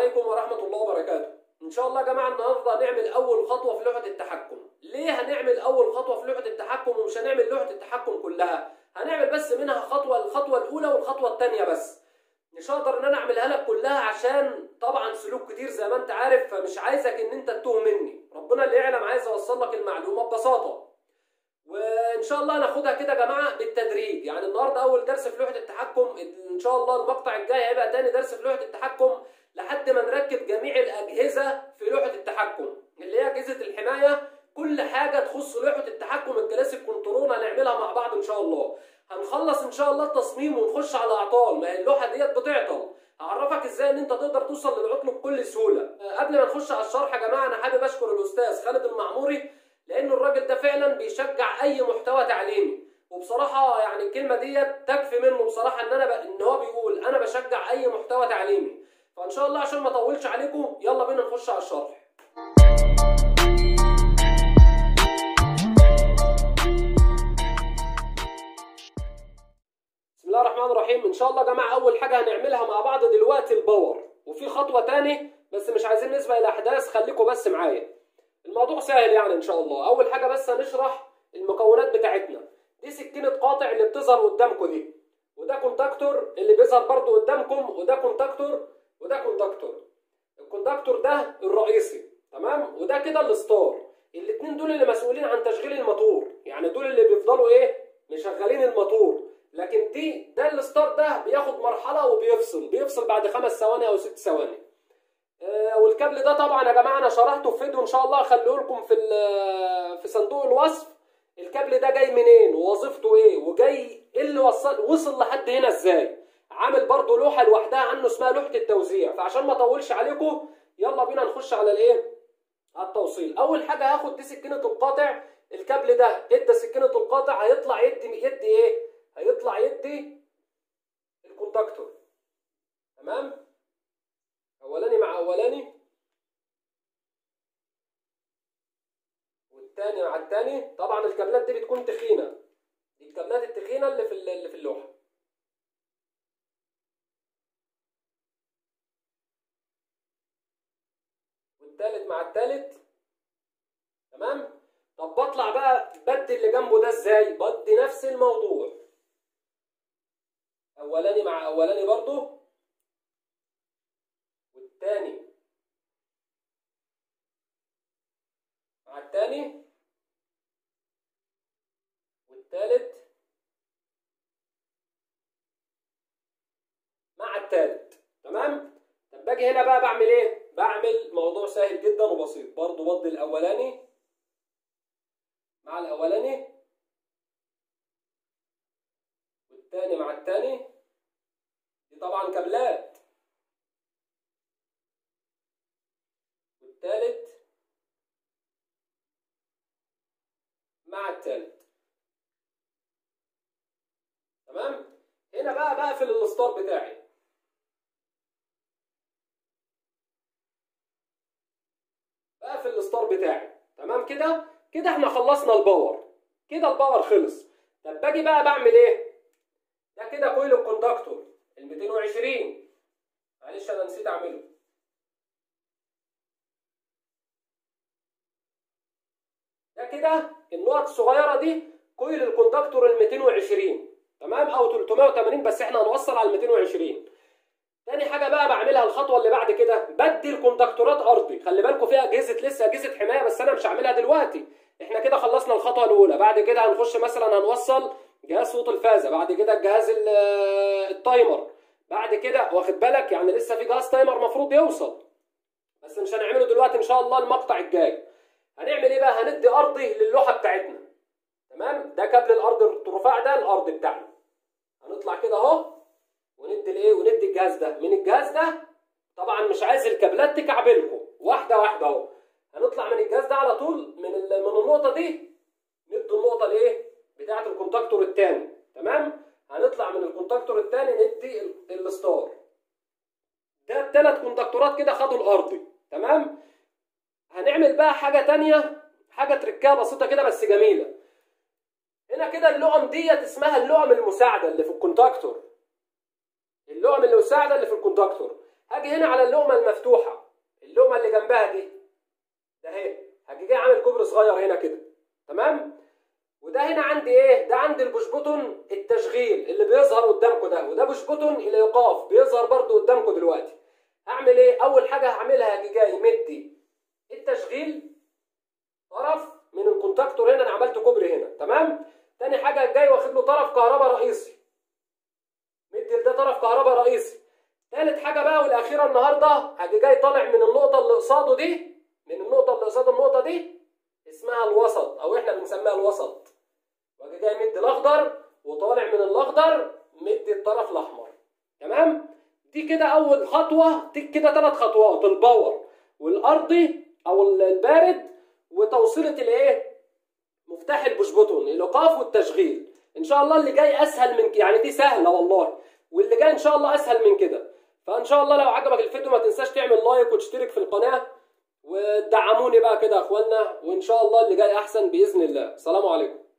عليكم ورحمة الله وبركاته إن شاء الله يا جماعة النهاردة هنعمل أول خطوة في لوحة التحكم ليه هنعمل أول خطوة في لوحة التحكم ومش هنعمل لوحة التحكم كلها هنعمل بس منها خطوة الخطوة الأولى والخطوة الثانية بس مش هقدر ان انا اعملها لك كلها عشان طبعا سلوك كتير زي ما انت عارف فمش عايزك ان انت تتوه مني ربنا اللي يعلم عايز اوصل لك المعلومه ببساطه وان شاء الله هناخدها كده يا جماعه بالتدريج يعني النهارده اول درس في لوحه التحكم ان شاء الله المقطع الجاي هيبقى تاني درس في لوحه التحكم لحد ما نركب جميع الاجهزه في لوحه التحكم اللي هي اجهزه الحمايه كل حاجه تخص لوحه التحكم الكلاسيك كنترول هنعملها مع بعض ان شاء الله هنخلص ان شاء الله التصميم ونخش على اعطال ما هي اللوحه ديت بتعطل هعرفك ازاي ان انت تقدر توصل للعطل بكل سهوله قبل ما نخش على الشرح يا جماعه انا حابب اشكر الاستاذ خالد المعموري لان الراجل ده فعلا بيشجع اي محتوى تعليمي وبصراحه يعني الكلمه ديت تكفي منه بصراحه ان انا ب... ان هو بيقول انا بشجع اي محتوى تعليمي فان شاء الله عشان ما اطولش عليكم يلا بينا نخش على الشرح بسم الله الرحمن الرحيم ان شاء الله يا جماعه اول حاجه هنعملها مع بعض دلوقتي الباور وفي خطوه تاني بس مش عايزين نسبق الاحداث خليكم بس معايا الموضوع سهل يعني ان شاء الله اول حاجه بس هنشرح المكونات بتاعتنا دي سكينه قاطع اللي بتظهر قدامكم دي وده كونتاكتور اللي بيظهر برضو قدامكم وده كونتاكتور وده كونتاكتور الكونتاكتور ده الرئيسي تمام وده كده الستار الاثنين دول اللي مسؤولين عن تشغيل الموتور يعني دول اللي بيفضلوا ايه مشغلين الموتور لكن دي ده الستار ده بياخد مرحله وبيفصل بيفصل بعد خمس ثواني او ست ثواني آه والكابل ده طبعا يا جماعه انا شرحته في فيديو ان شاء الله هخليه لكم في في صندوق الوصف الكابل ده جاي منين ووظيفته ايه وجاي ايه اللي وصل وصل لحد هنا ازاي عامل برضو لوحه لوحدها عنه اسمها لوحه التوزيع فعشان ما اطولش عليكم يلا بينا نخش على الايه على التوصيل اول حاجه هاخد دي سكينه القاطع الكابل ده ادى سكينه القاطع هيطلع يدي يدي ايه هيطلع يدي الكونتاكتور تمام اولاني مع اولاني والتاني مع التاني طبعا الكابلات دي بتكون تخينه دي الكابلات التخينه اللي في اللي في اللوحه والتالت مع التالت تمام طب بطلع بقى بدي اللي جنبه ده ازاي بدي نفس الموضوع اولاني مع اولاني برضو والتاني مع التاني والتالت مع التالت تمام طب باجي هنا بقى بعمل ايه بعمل موضوع سهل جدا وبسيط برضو بدي الاولاني مع الاولاني والتاني مع التاني دي طبعا كابلات والتالت مع التالت تمام هنا بقى بقفل الستار بتاعي بقفل الستار بتاعي تمام كده كده احنا خلصنا الباور كده الباور خلص طب باجي بقى بعمل ايه ده كده كويل الكوندكتور ال 220 معلش انا نسيت اعمله ده كده النقط الصغيره دي كويل الكوندكتور ال 220 تمام او 380 بس احنا هنوصل على ال 220 تاني حاجه بقى بعملها الخطوه اللي بعد كده بدي الكونتاكتورات ارضي خلي بالكم في اجهزه لسه اجهزه حمايه بس انا مش هعملها دلوقتي احنا كده خلصنا الخطوه الاولى بعد كده هنخش مثلا هنوصل جهاز صوت الفازه بعد كده الجهاز التايمر بعد كده واخد بالك يعني لسه في جهاز تايمر المفروض يوصل بس مش هنعمله دلوقتي ان شاء الله المقطع الجاي هنعمل ايه بقى هندي ارضي للوحه بتاعتنا تمام ده كابل الارض الرفاع ده الارض بتاعنا هنطلع كده اهو وندي الايه وندي الجهاز ده من الجهاز ده طبعا مش عايز الكابلات تكعبلكم واحده واحده اهو هنطلع من الجهاز ده على طول من من النقطه دي ندي النقطه الايه بتاعه الكونتاكتور الثاني تمام هنطلع من الكونتاكتور الثاني ندي الستار ده الثلاث كونتاكتورات كده خدوا الارضي تمام هنعمل بقى حاجه تانية حاجه تركايه بسيطه كده بس جميله هنا كده اللقم ديت اسمها اللقم المساعده اللي في الكونتاكتور اللقم المساعده اللي في الكونتاكتور هاجي هنا على اللقمه المفتوحه اللقمه اللي جنبها دي ده اهي هاجي جاي عامل كوبري صغير هنا كده تمام وده هنا عندي ايه ده عندي البشبوتون التشغيل اللي بيظهر قدامكم ده وده بشبوتون الايقاف بيظهر برضو قدامكم دلوقتي هعمل ايه اول حاجه هعملها هاجي جاي مدي التشغيل طرف من الكونتاكتور هنا انا عملت كوبري هنا تمام تاني حاجه جاي واخد له طرف كهرباء رئيسي مدي ده طرف كهرباء رئيسي تالت حاجه بقى والاخيره النهارده هاجي جاي طالع من النقطه اللي قصاده دي من النقطه اللي قصاد النقطه دي اسمها الوسط او احنا بنسميها الوسط واجي جاي مدي الاخضر وطالع من الاخضر مدي الطرف الاحمر تمام دي كده اول خطوه دي كده ثلاث خطوات الباور والارضي او البارد وتوصيله الايه مفتاح البشبوتون الايقاف والتشغيل ان شاء الله اللي جاي اسهل من يعني دي سهله والله واللي جاي ان شاء الله اسهل من كده فان شاء الله لو عجبك الفيديو ما تنساش تعمل لايك وتشترك في القناه ودعموني بقى كده يا اخوانا وان شاء الله اللي جاي احسن باذن الله السلام عليكم